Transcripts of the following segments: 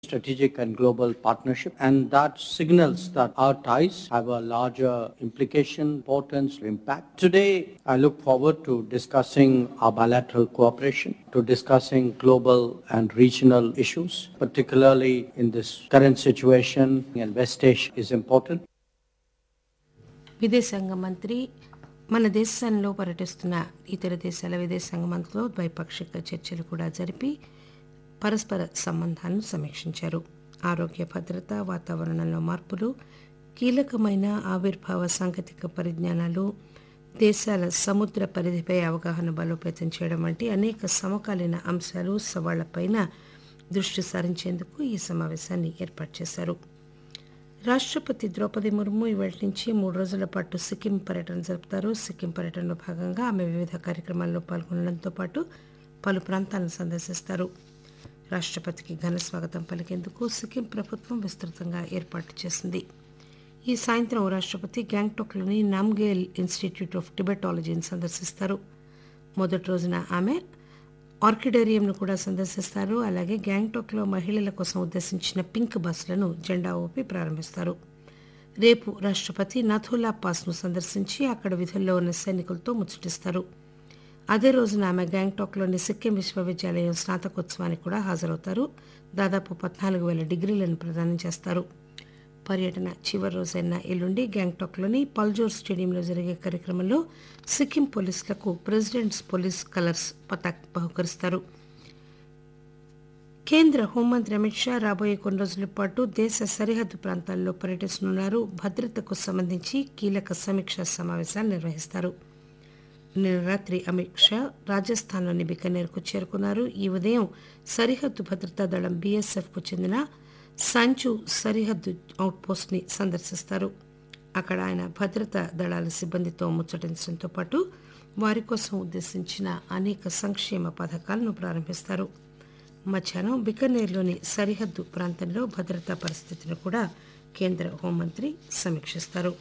strategic and global partnership, and that signals that our ties have a larger implication, importance, impact. Today, I look forward to discussing our bilateral cooperation, to discussing global and regional issues, particularly in this current situation, and West Asia is important. విదేశాంగ మంత్రి మన దేశంలో పర్యటిస్తున్న ఇతర దేశాల విదేశాంగ మంత్రులతో ద్వైపాక్షిక చర్చలు కూడా జరిపి పరస్పర సంబంధాలను సమీక్షించారు ఆరోగ్య భద్రత వాతావరణంలో మార్పులు కీలకమైన ఆవిర్భావ సాంకేతిక పరిజ్ఞానాలు దేశాల సముద్ర పరిధిపై అవగాహన బలోపేతం చేయడం వంటి అనేక సమకాలీన అంశాలు సవాళ్లపైన దృష్టి సారించేందుకు ఈ సమావేశాన్ని ఏర్పాటు చేశారు రాష్ట్రపతి ద్రౌపది ముర్ము ఇవాళ నుంచి మూడు రోజుల పాటు సిక్కిం పర్యటన జరుపుతారు సిక్కిం పర్యటనలో భాగంగా ఆమె వివిధ కార్యక్రమాల్లో పాల్గొనడంతో పాటు పలు ప్రాంతాలను సందర్శిస్తారు రాష్ట్రపతికి ఘన స్వాగతం పలికేందుకు సిక్కిం ప్రభుత్వం విస్తృతంగా ఏర్పాట్లు చేసింది ఈ సాయంత్రం రాష్ట్రపతి గ్యాంగ్టాక్లోని నామ్గేల్ ఇన్స్టిట్యూట్ ఆఫ్ టిబెటాలజీని సందర్శిస్తారు మొదటి రోజున ఆమె ఆర్కిడేరియంను కూడా సందర్శిస్తారు అలాగే గ్యాంగ్టాక్లో మహిళల కోసం ఉద్దేశించిన పింక్ బస్సులను జెండా ఊపి ప్రారంభిస్తారు రేపు రాష్ట్రపతి నథులా పాస్ను సందర్శించి అక్కడ విధుల్లో ఉన్న సైనికులతో ముచ్చటిస్తారు అదే రోజున ఆమె గ్యాంగ్టాక్లోని సిక్కిం విశ్వవిద్యాలయం స్నాతకోత్సవానికి కూడా హాజరవుతారు దాదాపు పద్నాలుగు వేల డిగ్రీలను ప్రదానం చేస్తారు పర్యటన చివరి రోజైన ఎల్లుండి గ్యాంగ్టాక్లోని పల్జోర్ స్టేడియంలో జరిగే కార్యక్రమంలో సిక్కిం పోలీసులకు ప్రెసిడెంట్స్ పోలీస్ కలర్స్ పతాక్ బహుకరిస్తారు కేంద్ర హోంమంత్రి అమిత్ షా రాబోయే కొన్ని రోజుల పాటు దేశ సరిహద్దు ప్రాంతాల్లో పర్యటిస్తున్నారు భద్రతకు సంబంధించి కీలక సమీక్షా సమావేశాలు నిర్వహిస్తారు నిన్న రాత్రి అమిత్ షా రాజస్థాన్లోని బికనేర్కు చేరుకున్నారు ఈ ఉదయం సరిహద్దు భద్రతా దళం బీఎస్ఎఫ్కు చెందిన సంచు సరిహద్దు అవుట్పోస్ట్ ని సందర్శిస్తారు అక్కడ ఆయన భద్రతా దళాల సిబ్బందితో ముచ్చటించడంతో పాటు వారి కోసం ఉద్దేశించిన అనేక సంక్షేమ పథకాలను ప్రారంభిస్తారు మధ్యాహ్నం బికనేర్లోని సరిహద్దు ప్రాంతంలో భద్రతా పరిస్థితిని కూడా కేంద్ర హోంమంత్రి సమీక్షిస్తారు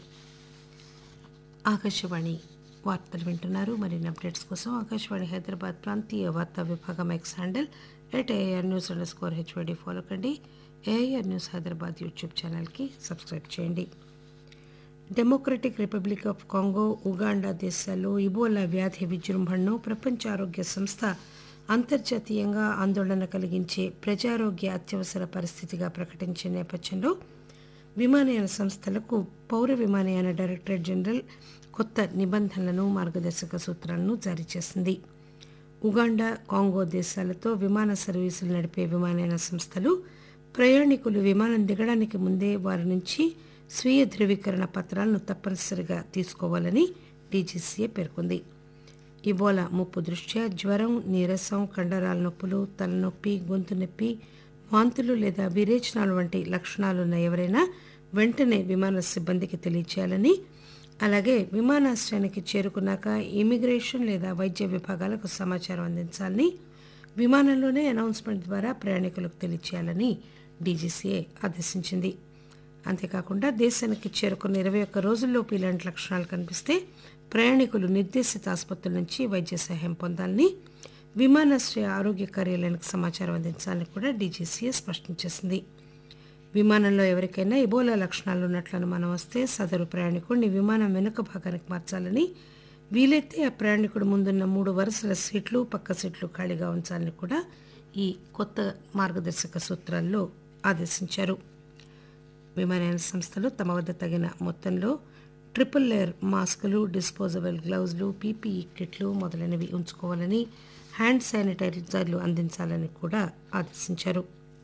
ఆకాశవాణి వార్తలు వింటున్నారు మరిన్ని అప్డేట్స్ కోసం ఆకాశవాణి హైదరాబాద్ ప్రాంతీయ వార్తా విభాగం X handle at AR news underscore HYD follow కండి ఏఆర్ న్యూస్ హైదరాబాద్ యూట్యూబ్ ఛానల్కి సబ్స్క్రైబ్ చేయండి Democratic Republic of Congo Uganda దేశాల్లో ఇబోలా వ్యాధి విజృంభణను ప్రపంచ ఆరోగ్య సంస్థ అంతర్జాతీయంగా ఆందోళన కలిగించే ప్రజారోగ్య అత్యవసర పరిస్థితిగా ప్రకటించిన నేపథ్యంలో విమానయాన సంస్థలకు పౌర విమానయాన డైరెక్టరేట్ జనరల్ కొత్త నిబంధనలను మార్గదర్శక సూత్రాలను జారీ చేసింది ఉగాండా కాంగో దేశాలతో విమాన సర్వీసులు నడిపే విమానయాన సంస్థలు ప్రయాణికులు విమానం దిగడానికి ముందే వారి నుంచి స్వీయ ధృవీకరణ పత్రాలను తప్పనిసరిగా తీసుకోవాలని డీజీసీఏ పేర్కొంది ఇబోలా ముప్పు దృష్ట్యా జ్వరం నీరసం కండరాల నొప్పులు తలనొప్పి గొంతు నొప్పి వాంతులు లేదా విరేచనాలు వంటి లక్షణాలున్న ఎవరైనా వెంటనే విమాన సిబ్బందికి తెలియచేయాలని అలాగే విమానాశ్రయానికి చేరుకున్నాక ఇమిగ్రేషన్ లేదా వైద్య విభాగాలకు సమాచారం అందించాలని విమానంలోనే అనౌన్స్మెంట్ ద్వారా ప్రయాణికులకు తెలియచేయాలని డీజీసీఏ ఆదేశించింది అంతేకాకుండా దేశానికి చేరుకున్న ఇరవై ఒక్క రోజుల్లోపు ఇలాంటి లక్షణాలు కనిపిస్తే ప్రయాణికులు నిర్దేశిత ఆసుపత్రుల నుంచి వైద్య సహాయం పొందాలని విమానాశ్రయ ఆరోగ్య కార్యాలయానికి సమాచారం అందించాలని కూడా డీజీసీఏ స్పష్టం చేసింది విమానంలో ఎవరికైనా ఇబోలా లక్షణాలు ఉన్నట్లు అనుమానం వస్తే సదరు ప్రయాణికుడిని విమానం వెనుక భాగానికి మార్చాలని వీలైతే ఆ ప్రయాణికుడు ముందున్న మూడు వరుసల సీట్లు పక్క సీట్లు ఖాళీగా ఉంచాలని కూడా ఈ కొత్త మార్గదర్శక సూత్రాల్లో ఆదేశించారు విమానయాన సంస్థలు తమ వద్ద తగిన మొత్తంలో ట్రిపుల్ లేయర్ మాస్కులు డిస్పోజబుల్ గ్లౌజులు పీపీఈ కిట్లు మొదలైనవి ఉంచుకోవాలని హ్యాండ్ శానిటైజర్లు అందించాలని కూడా ఆదేశించారు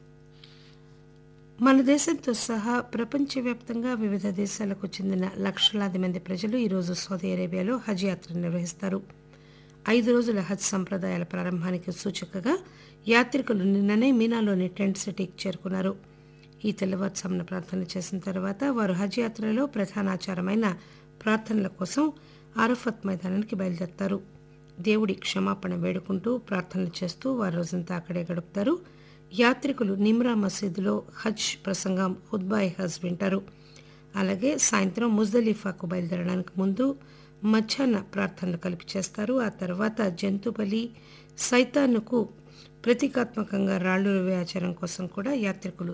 మన దేశంతో సహా ప్రపంచవ్యాప్తంగా వివిధ దేశాలకు చెందిన లక్షలాది మంది ప్రజలు ఈరోజు సౌదీ అరేబియాలో హజ్ యాత్ర నిర్వహిస్తారు ఐదు రోజుల హజ్ సంప్రదాయాల ప్రారంభానికి సూచకగా యాత్రికులు నిన్ననే మీనాలోని టెంట్ సిటీకి చేరుకున్నారు ఈ తెల్లవారుజామున ప్రార్థనలు చేసిన తర్వాత వారు హజ్ యాత్రలో ప్రధాన ఆచారమైన ప్రార్థనల కోసం అరఫత్ మైదానానికి బయలుదేరతారు దేవుడి క్షమాపణ వేడుకుంటూ ప్రార్థనలు చేస్తూ వారు రోజంతా అక్కడే గడుపుతారు యాత్రికులు నిమ్రా మసీదులో హజ్ ప్రసంగం హుద్బాయ్ హజ్ వింటారు అలాగే సాయంత్రం ముజ్దలీఫాకు బయలుదేరడానికి ముందు మధ్యాహ్న ప్రార్థనలు కలిపి చేస్తారు ఆ తర్వాత జంతు బలి సైతానుకు ప్రతీకాత్మకంగా రాళ్లు రువే ఆచారం కోసం కూడా యాత్రికులు